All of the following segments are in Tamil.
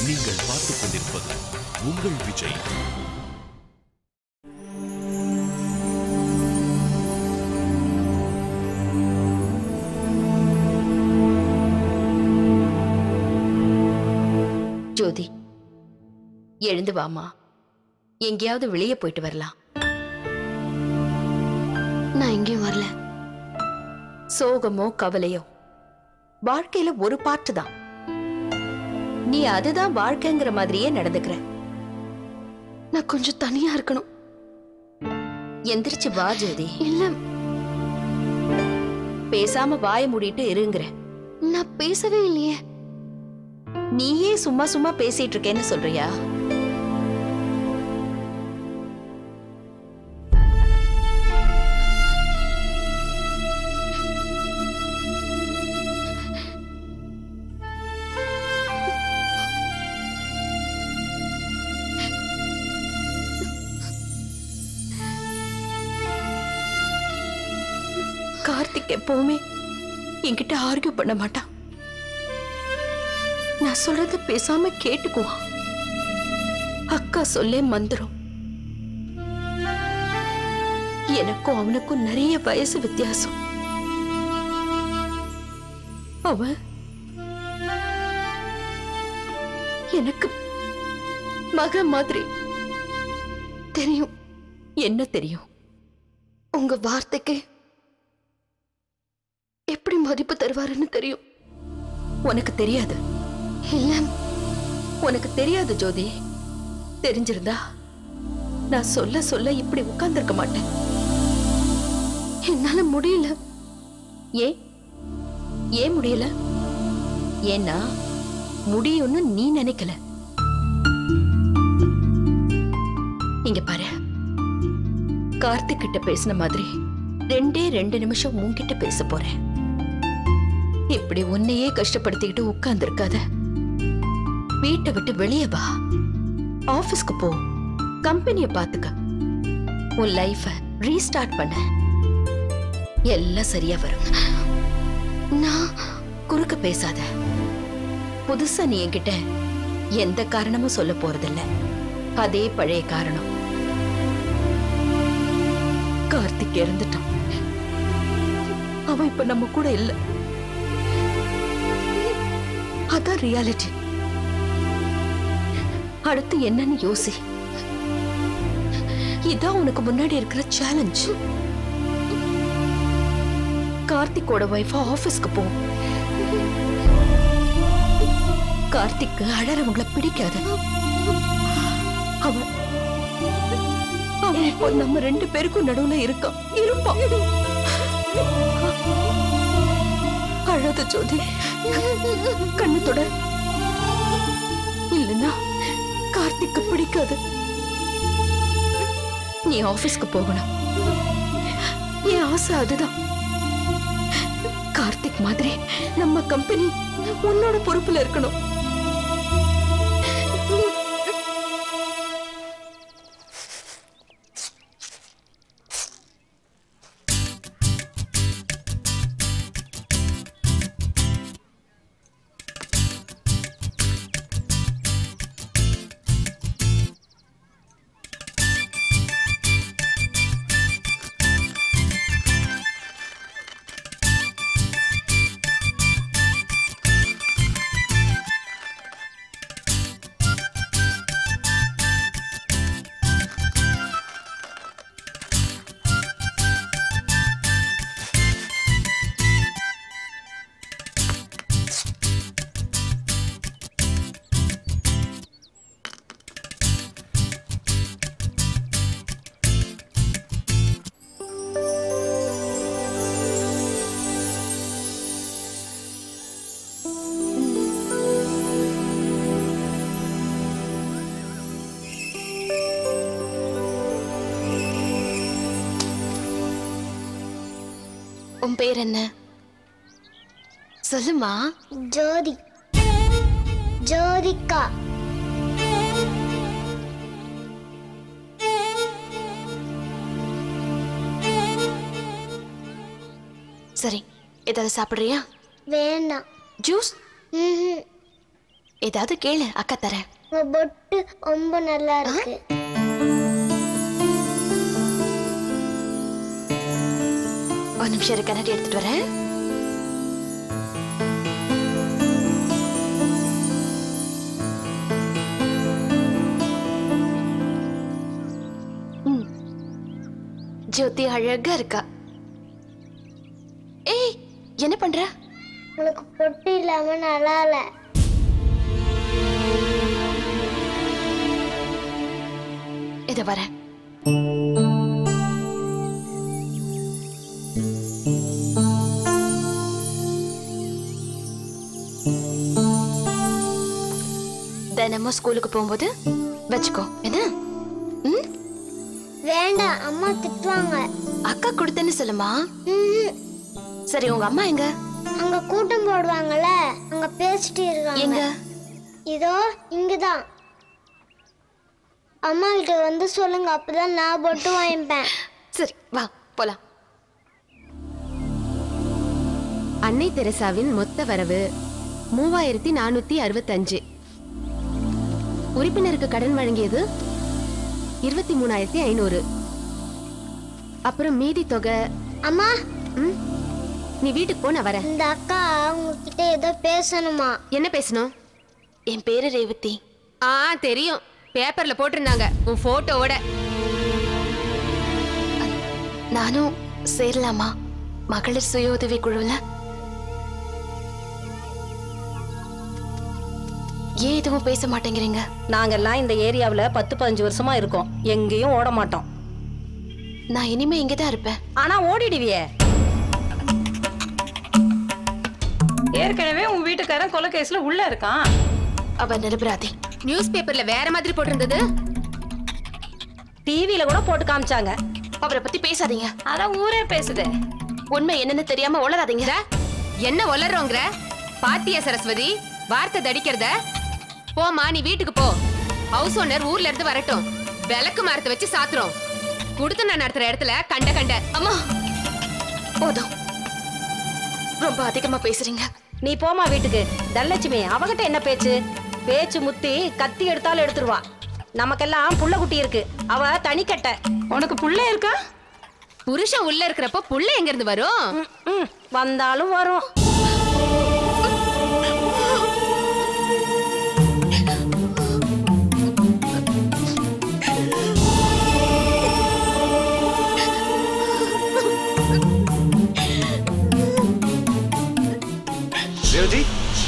நீங்கள் பார்த்துக் கொண்டிருப்பது உங்கள் விஜய் ஜோதி எழுந்து வாமா எங்கேயாவது வெளியே போயிட்டு வரலாம் நான் எங்கேயும் வரல சோகமோ கவலையோ வாழ்க்கையில ஒரு பாட்டு தான் நீ அதுதான் வாழ்க்கைங்கிற மாதிரியே நடந்துக்கிற நான் கொஞ்சம் தனியா இருக்கணும் எந்திரிச்சு வா ஜோதி இல்ல பேசாம வாய மூடிட்டு இருங்கிற நான் பேசவே இல்லையே நீயே சும்மா சும்மா பேசிட்டு இருக்கேன்னு சொல்றியா கார்த்திக் எப்பவுமே என்கிட்ட ஆர்கியூ பண்ண மாட்டான் நான் சொல்றத பேசாம கேட்டுக்குவான் அக்கா சொல்லே மந்திரம் எனக்கும் அவனுக்கும் நிறைய வயசு வித்தியாசம் அவன் எனக்கு மக மாதிரி தெரியும் என்ன தெரியும் உங்க வார்த்தைக்கு எப்படி மதிப்பு தருவாருன்னு தெரியும் உனக்கு தெரியாது இல்ல உனக்கு தெரியாது ஜோதி தெரிஞ்சிருந்தா நான் சொல்ல சொல்ல இப்படி உட்கார்ந்திருக்க மாட்டேன் என்னால முடியல ஏன் ஏன் முடியல ஏன்னா முடியும்னு நீ நினைக்கல இங்க பாரு கார்த்திக் கிட்ட பேசின மாதிரி ரெண்டே ரெண்டு நிமிஷம் உன்கிட்ட பேச போறேன் இப்படி உன்னையே கஷ்டப்படுத்திக்கிட்டு உட்கார்ந்து இருக்காத வீட்டை விட்டு வெளியே வா ஆபீஸ்க்கு போ கம்பெனிய பாத்துக்க உன் லைஃப ரீஸ்டார்ட் பண்ண எல்லாம் சரியா வரும் நான் குறுக்க பேசாத புதுசா நீ என்கிட்ட எந்த காரணமும் சொல்ல போறதில்ல அதே பழைய காரணம் கார்த்திக் இறந்துட்டான் அவன் இப்ப நம்ம கூட இல்ல அதான் ரியாலிட்டி அடுத்து என்னன்னு யோசி இதான் உனக்கு முன்னாடி இருக்கிற சேலஞ்ச் கார்த்திக்கோட ஒய்ஃபா ஆபீஸ்க்கு போ கார்த்திக்கு அழறவங்கள பிடிக்காது அவன் அவன் இப்போ நம்ம ரெண்டு பேருக்கும் நடுவுல இருக்கான் இருப்பான் அழாத ஜோதி கண்ணு தொட இல்லைன்னா கார்த்திக்கு பிடிக்காது நீ ஆபீஸ்க்கு போகணும் என் ஆசை அதுதான் கார்த்திக் மாதிரி நம்ம கம்பெனி உன்னோட பொறுப்புல இருக்கணும் உன் பேர் என்ன சொல்லுமா ஜோதி ஜோதிகா சரி ஏதாவது சாப்பிடுறியா வேண்டாம் ஜூஸ் ம்ஹும். ஏதாவது கேளு அக்கா தரேன் உங்க பொட்டு ரொம்ப நல்லா இருக்கு ஒரு நிமிஷம் இரு கண்ணாடி எடுத்துட்டு வரேன் ம். ஜோதி அழகா இருக்கா ஏய் என்ன பண்ற உங்களுக்கு பொட்டு இல்லாம நல்லா இல்ல இத வரேன் தினமும் ஸ்கூலுக்கு போகும்போது வச்சுக்கோ என்ன ம் வேண்டாம் அம்மா திட்டுவாங்க அக்கா கொடுத்தேன்னு சொல்லுமா ம்ஹும். சரி உங்க அம்மா எங்க அங்க கூட்டம் போடுவாங்கல்ல அங்க பேசிட்டு எங்க இருக்காங்க இதோ இங்கதான் அம்மா கிட்ட வந்து சொல்லுங்க அப்பதான் நான் பொட்டு வாங்கிப்பேன் சரி வா போலாம் அன்னை தெரசாவின் மொத்த வரவு மூவாயிரத்தி நானூத்தி அறுபத்தஞ்சு உறுப்பினருக்கு கடன் வழங்கியது இருபத்தி மூணாயிரத்தி ஐநூறு அப்புறம் மீதி தொகை அம்மா ம்? நீ வீட்டுக்கு போ நான் வரேன் இந்த அக்கா உங்ககிட்ட ஏதோ பேசணுமா என்ன பேசணும் என் பேரு ரேவதி ஆ தெரியும் பேப்பர்ல போட்டிருந்தாங்க உன் போட்டோவோட நானும் சேரலாமா மகளிர் சுய உதவி குழுல ஏன் எதுவும் பேச மாட்டேங்கிறீங்க நாங்கெல்லாம் இந்த ஏரியாவுல பத்து பதினஞ்சு வருஷமா இருக்கோம் எங்கேயும் ஓட மாட்டோம் நான் இனிமே இங்கதான் இருப்பேன் ஆனா ஓடிடுவியே ஏற்கனவே உன் வீட்டுக்காரன் கொலை கேஸ்ல உள்ள இருக்கான் அவ நிரபராதி நியூஸ் பேப்பர்ல வேற மாதிரி போட்டிருந்தது டிவியில கூட போட்டு காமிச்சாங்க அவரை பத்தி பேசாதீங்க அதான் ஊரே பேசுதே உண்மை என்னன்னு தெரியாம உளராதீங்க இந்தா, என்ன ஒல்லறோங்கிற பாத்தியா சரஸ்வதி வார்த்தை தடிக்கிறத போமா நீ வீட்டுக்கு போ ஹவுஸ் ஓனர் ஊர்ல இருந்து வரட்டும் விளக்கு மரத்தை வச்சு சாத்துறோம் குடுத்து நான் நடத்துற இடத்துல கண்ட கண்ட அம்மா போதும் ரொம்ப அதிகமா பேசுறீங்க நீ போமா வீட்டுக்கு தனலட்சுமி அவகிட்ட என்ன பேச்சு பேச்சு முத்தி கத்தி எடுத்தாலும் எடுத்துருவா நமக்கெல்லாம் புள்ள குட்டி இருக்கு அவ தனிக்கட்டை உனக்கு புள்ள இருக்கா புருஷன் உள்ள இருக்கிறப்ப புள்ள எங்க இருந்து வரும் ம், ம், வந்தாலும் வரும் ரேவதி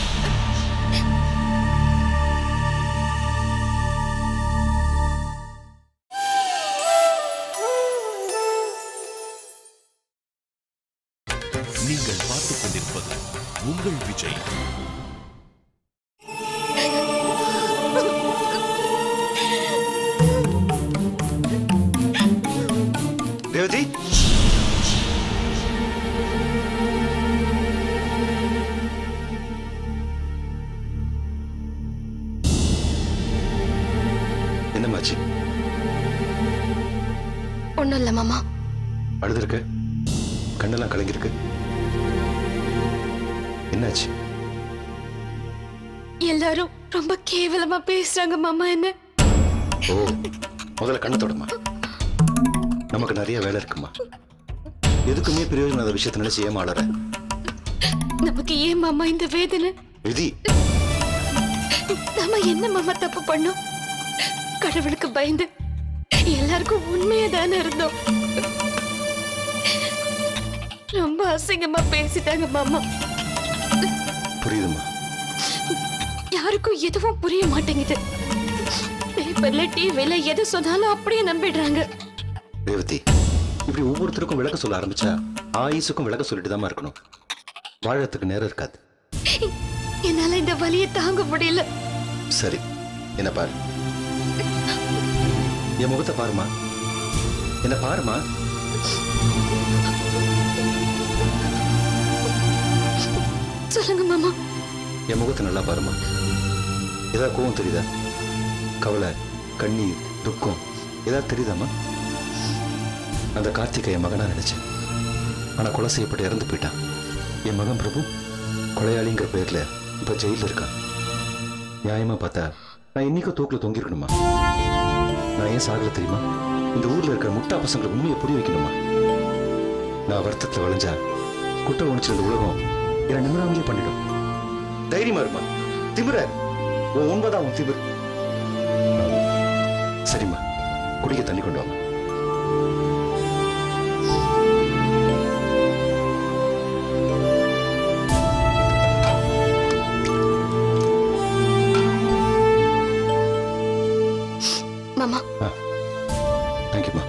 நீங்கள் பார்த்துக் கொண்டிருப்பது உங்கள் விஜய் ரேவதி என்னமாச்சு ஒண்ணும் இல்ல மாமா அழுதுருக்கு கண்ணெல்லாம் கலங்கிருக்கு என்னாச்சு எல்லாரும் ரொம்ப கேவலமா பேசுறாங்க மாமா என்ன ஓ முதல்ல கண்ணை தொடமா நமக்கு நிறைய வேலை இருக்குமா எதுக்குமே பிரயோஜனம் இல்லாத விஷயத்தை நினைச்சு ஏமாளற நமக்கு ஏன் மாமா இந்த வேதனை விதி நாம என்ன மாமா தப்பு பண்ணோம் கடவுளுக்கு பயந்து எல்லாருக்கும் உண்மையா தானே இருந்தோம் ரொம்ப அசிங்கமா பேசிட்டாங்க மாமா புரியுதுமா யாருக்கும் எதுவும் புரிய மாட்டேங்குது பேப்பர்ல டிவில எது சொன்னாலும் அப்படியே நம்பிடுறாங்க ரேவதி இப்படி ஒவ்வொருத்தருக்கும் விளக்க சொல்ல ஆரம்பிச்சா ஆயுசுக்கும் விளக்க சொல்லிட்டு தான் இருக்கணும் வாழறதுக்கு நேரம் இருக்காது என்னால இந்த வலியை தாங்க முடியல சரி என்ன பாரு என் முகத்தை பாருமா என்ன பாருமா சொல்லுங்க மாமா என் முகத்தை நல்லா பாருமா ஏதாவது கோவம் தெரியுதா கவலை கண்ணீர் துக்கம் ஏதாவது தெரியுதாம்மா அந்த கார்த்திகை என் மகனா நினைச்சேன் ஆனா கொலை செய்யப்பட்டு இறந்து போயிட்டான் என் மகன் பிரபு கொலையாளிங்கிற பேர்ல இப்ப ஜெயில இருக்கான் நியாயமா பார்த்தா நான் இன்னைக்கும் தூக்கில் தொங்கிருக்கணுமா நான் ஏன் சாகல தெரியுமா இந்த ஊர்ல இருக்கிற முட்டா பசங்களுக்கு உண்மையை புரிய வைக்கணுமா நான் வருத்தத்துல வளைஞ்சா குற்றம் உணர்ச்சிருந்த உலகம் என்னை நிமிராமலே பண்ணிடும் தைரியமா இருமா திமிர உன் உண்மைதான் உன் திமிர் சரிம்மா குடிக்க தண்ணி கொண்டு வாங்க மாமா தேங்க்யூம்மா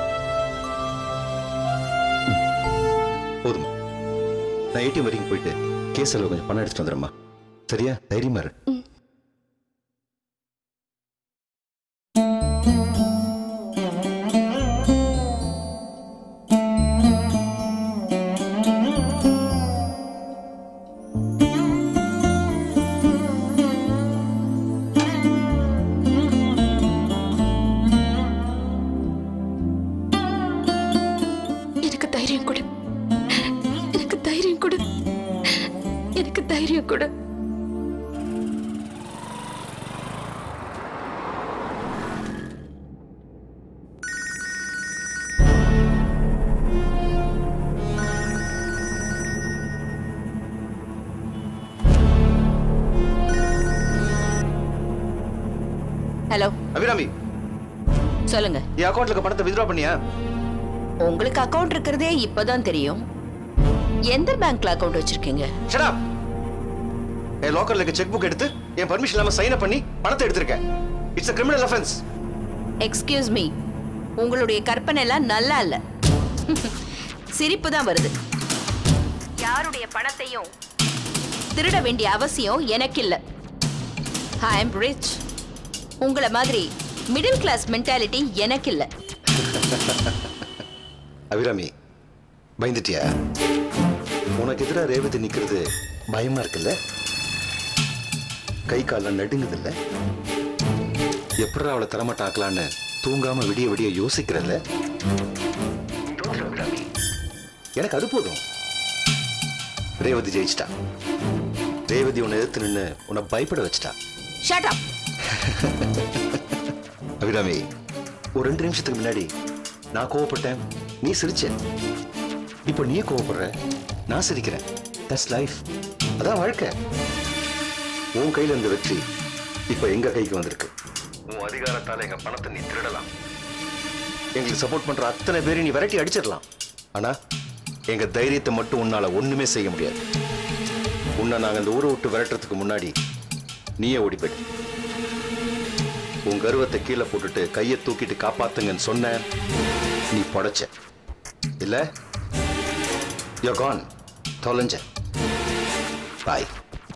போதுமா நான் ஏடிஎம் வரைக்கும் போயிட்டு கேஸில் கொஞ்சம் பணம் எடுத்துட்டு வந்துடுறேம்மா சரியா தைரியமா இரு எனக்கு தைரியம் கொடு எனக்கு தைரியம் கொடு எனக்கு தைரியம் கொடு ஹலோ அபிராமி சொல்லுங்க என் அக்கௌண்ட்ல இருக்க பணத்தை வித்ட்ரா பண்ணியா உங்களுக்கு அக்கவுண்ட் இருக்கிறதே இப்பதான் தெரியும் எந்த பேங்க்ல அக்கவுண்ட் வச்சிருக்கீங்க ஷட் அப் என் லோக்கல்ல இருக்க செக் புக் எடுத்து என் பர்மிஷன் இல்லாம சைன் அப் பண்ணி பணத்தை எடுத்திருக்கேன் it's a criminal offense excuse me உங்களுடைய கற்பனை எல்லாம் நல்லா இல்ல சிரிப்பு தான் வருது யாருடைய பணத்தையும் திருட வேண்டிய அவசியம் எனக்கு இல்ல ஐ அம் ரிச் உங்களை மாதிரி மிடில் கிளாஸ் மென்டாலிட்டி எனக்கு இல்ல அபிராமி பயந்துட்டியா உனக்கு எதிராக ரேவதி நிக்கிறது பயமா இருக்குல்ல கை கால்லாம் நடுங்குது இல்ல எப்படி அவளை தரமாட்டாக்கலான்னு தூங்காம விடிய விடிய யோசிக்கிறல்ல தோத்துரு அபிராமி. எனக்கு அது போதும் ரேவதி ஜெயிச்சிட்டா ரேவதி உன்னை எதிர்த்து நின்று உன்னை பயப்பட வச்சிட்டா ஷட் அப் அபிராமி ஒரு ரெண்டு நிமிஷத்துக்கு முன்னாடி நான் கோவப்பட்டேன் நீ சிரிச்ச இப்போ நீ கோவப்படுற நான் சிரிக்கிறேன் தட்ஸ் லைஃப் அதான் வாழ்க்கை உன் கையில இருந்த வெற்றி இப்போ எங்க கைக்கு வந்திருக்கு உன் அதிகாரத்தால எங்க பணத்தை நீ திருடலாம் எங்களுக்கு சப்போர்ட் பண்ற அத்தனை பேரையும் நீ விரட்டி அடிச்சிடலாம் ஆனா எங்க தைரியத்தை மட்டும் உன்னால ஒண்ணுமே செய்ய முடியாது உன்னை நாங்க இந்த ஊரை விட்டு விரட்டுறதுக்கு முன்னாடி நீயே ஓடி போயிடு உன் கர்வத்தை கீழே போட்டுட்டு கையை தூக்கிட்டு காப்பாத்துங்கன்னு சொன்ன நீ படைச்ச இல்ல யோ கான் தொலைஞ்ச பாய்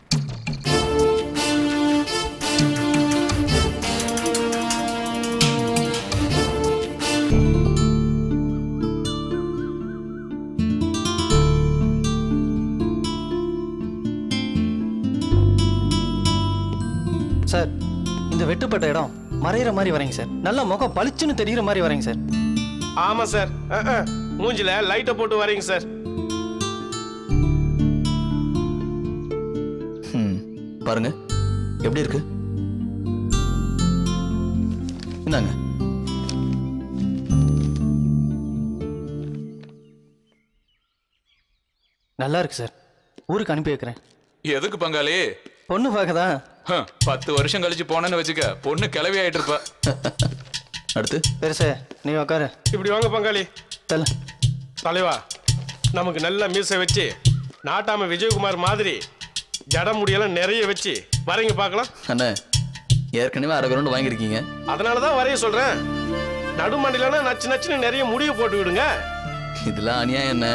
சார் இந்த வெட்டுப்பட்ட இடம் மறையிற மாதிரி வரீங்க சார் நல்ல முகம் பளிச்சுன்னு தெரியுற மாதிரி வரீங்க சார் ஆமா சார் அஹ், அஹ். மூஞ்சில லைட்டை போட்டு வரீங்க சார் ம் பாருங்க எப்படி இருக்கு இந்தாங்க நல்லா இருக்கு சார் ஊருக்கு அனுப்பி வைக்கிறேன் எதுக்கு பங்காளி பொண்ணு பார்க்கதான் ஹம், பத்து வருஷம் கழிச்சு போனேன்னு வச்சுக்க பொண்ணு கிளவி ஆயிட்டு இருப்ப அடுத்து பெருசே நீ உக்காரு இப்படி வாங்க பங்காளி தல தலைவா நமக்கு நல்ல மீசை வச்சு நாட்டாம விஜயகுமார் மாதிரி ஜட முடியெல்லாம் நிறைய வச்சு வரீங்க பார்க்கலாம் அண்ணே ஏற்கனவே அரை கிரவுண்ட் வாங்கியிருக்கீங்க அதனால தான் வரைய சொல்றேன் நடுமண்டிலனா நச்சு நச்சுன்னு நிறைய முடிவு போட்டு விடுங்க இதெல்லாம் அநியாயம் என்ன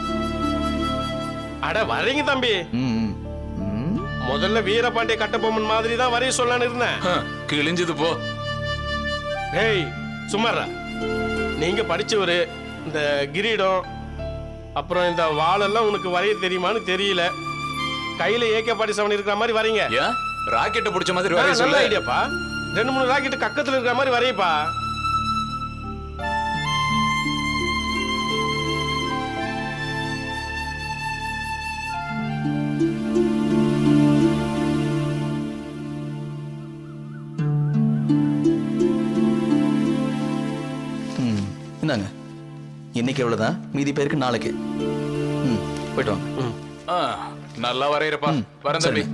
அட வரீங்க தம்பி ம் ம். ம் முதல்ல வீரபாண்டிய கட்டபொம்மன் மாதிரி தான் வரைய சொல்லலான்னு இருந்தேன் ஹம், கிழிஞ்சது போ ஏய் சும்மாரா நீங்க படிச்சவரு இந்த கிரீடம் அப்புறம் இந்த வாளெல்லாம் உனக்கு வரைய தெரியுமான்னு தெரியல கையில ஏகே பாடி செவன் இருக்கிற மாதிரி வரீங்க ஏன் ராக்கெட்டை பிடிச்ச மாதிரி ஆ, வரைய நல்ல சொல்ல ஐடியாப்பா ரெண்டு மூணு ராக்கெட் கக்கத்துல இருக்கிற மாதிரி வரையப்பா இந்தாங்க இன்னைக்கு எவ்வளோதான் மீதி பேருக்கு நாளைக்கு ம் போயிட்டு வாங்க ஆ, நல்லா வரையறப்பா வரேன் தம்பி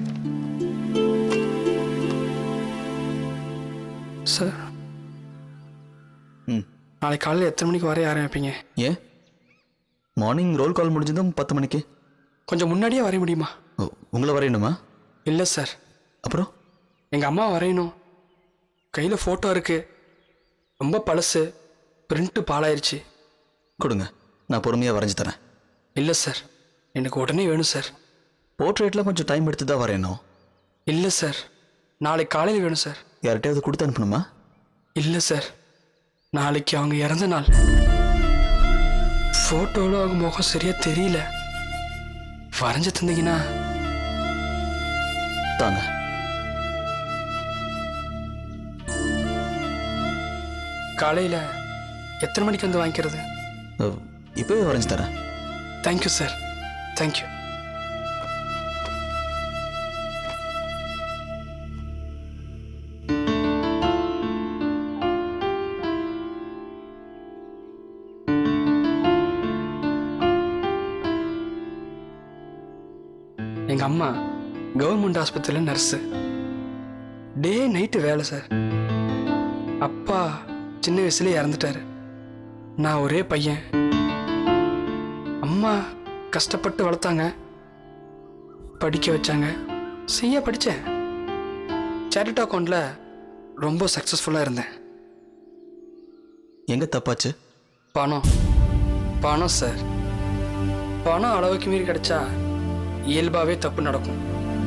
சார் ம் நாளைக்கு காலையில் எத்தனை மணிக்கு வரைய ஆரம்பிப்பீங்க ஏன் மார்னிங் ரோல் கால் முடிஞ்சதும் பத்து மணிக்கு கொஞ்சம் முன்னாடியே வரைய முடியுமா ஓ உங்களை வரையணுமா இல்லை சார் அப்புறம் எங்கள் அம்மா வரையணும் கையில் ஃபோட்டோ இருக்கு ரொம்ப பழசு பிரிண்ட்டு பாலாயிருச்சு கொடுங்க நான் பொறுமையாக வரைஞ்சு தரேன் இல்லை சார் எனக்கு உடனே வேணும் சார் போர்ட்ரேட்டில் கொஞ்சம் டைம் எடுத்து தான் வரையணும் இல்லை சார் நாளைக்கு காலையில் வேணும் சார் யார்கிட்டயாவது கொடுத்து அனுப்பணுமா இல்லை சார் நாளைக்கு அவங்க இறந்த நாள் ஃபோட்டோவில் அவங்க முகம் சரியா தெரியல வரைஞ்சு தந்தீங்கன்னா தாங்க காலையில் எத்தனை மணிக்கு வந்து வாங்கிக்கிறது இப்போவே வரைஞ்சு தரேன் தேங்க்யூ சார் தேங்க்யூ எங்க அம்மா கவர்மெண்ட் ஆஸ்பத்திரியில் நர்ஸு டே நைட்டு வேலை சார் அப்பா சின்ன வயசுல இறந்துட்டாரு நான் ஒரே பையன் அம்மா கஷ்டப்பட்டு வளர்த்தாங்க படிக்க வச்சாங்க செய்ய படித்தேன் சேரிட்டி அக்கௌண்ட்டில் ரொம்ப சக்ஸஸ்ஃபுல்லாக இருந்தேன் எங்கே தப்பாச்சு பணம் பணம் சார் பணம் அளவுக்கு மீறி கிடைச்சா இயல்பாகவே தப்பு நடக்கும்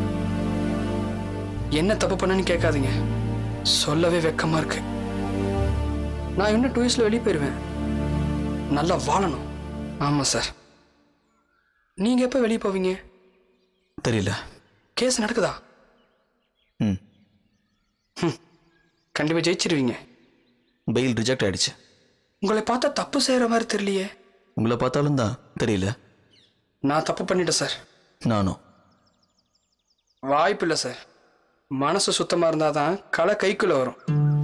என்ன தப்பு பண்ணேன்னு கேட்காதீங்க சொல்லவே வெக்கமாக இருக்கு நான் இன்னும் டூ இயர்ஸில் வெளியே போயிடுவேன் நல்லா வாழணும் ஆமாம் சார் நீங்கள் எப்போ வெளியே போவீங்க தெரியல கேஸ் நடக்குதா ம் கண்டிப்பாக ஜெயிச்சிருவீங்க பெயில் ரிஜெக்ட் ஆயிடுச்சு உங்களை பார்த்தா தப்பு செய்கிற மாதிரி தெரியலையே உங்களை பார்த்தாலும் தான் தெரியல நான் தப்பு பண்ணிட்டேன் சார் நானும் வாய்ப்பு இல்லை சார் மனசு சுத்தமாக இருந்தால் தான் கலை கைக்குள்ளே வரும்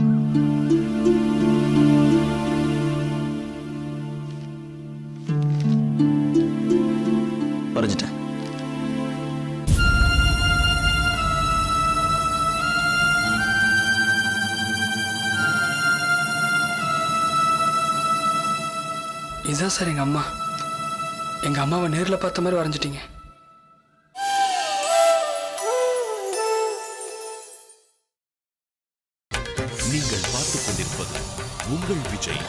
வரைஞ்சிட்டேன் இதுதான் சார் எங்கள் அம்மா எங்கள் அம்மாவை நேரில் பார்த்த மாதிரி வரைஞ்சிட்டீங்க நீங்கள் பார்த்துக் கொண்டிருப்பது உங்கள் விஜய்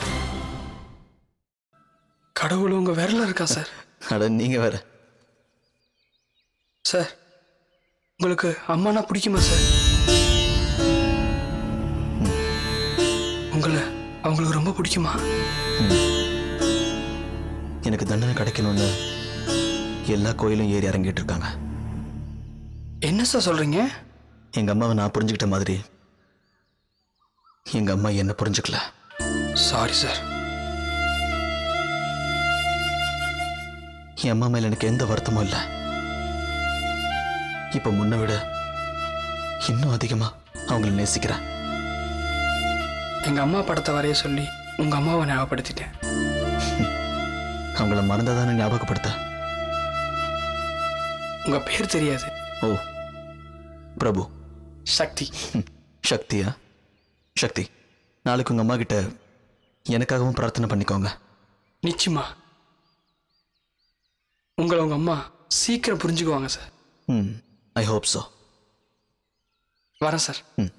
கடவுள் உங்கள் விரல இருக்கா சார் அட நீங்கள் வேற சார் உங்களுக்கு அம்மானா பிடிக்குமா சார் உங்களை அவங்களுக்கு ரொம்ப பிடிக்குமா எனக்கு தண்டனை கிடைக்கணும்னு எல்லா கோயிலும் ஏறி இறங்கிட்டு இருக்காங்க என்ன சார் சொல்கிறீங்க எங்கள் அம்மாவை நான் புரிஞ்சுக்கிட்ட மாதிரி எங்கள் அம்மா என்ன புரிஞ்சுக்கல சாரி சார் என் அம்மா மேல எனக்கு எந்த வருத்தமும் இல்லை இப்போ முன்ன விட இன்னும் அதிகமாக அவங்கள நேசிக்கிறேன் எங்கள் அம்மா படத்தை வரைய சொல்லி உங்கள் அம்மாவை ஞாபகப்படுத்திட்டேன் அவங்கள மறந்ததானே ஞாபகப்படுத்த உங்கள் பேர் தெரியாது ஓ பிரபு சக்தி சக்தியா சக்தி நாளைக்கு உங்கள் அம்மா கிட்ட எனக்காகவும் பிரார்த்தனை பண்ணிக்கோங்க நிச்சயமா உங்களை உங்கள் அம்மா சீக்கிரம் புரிஞ்சுக்குவாங்க சார் ம் ஐ ஹோப் ஸோ வரேன் சார் ம்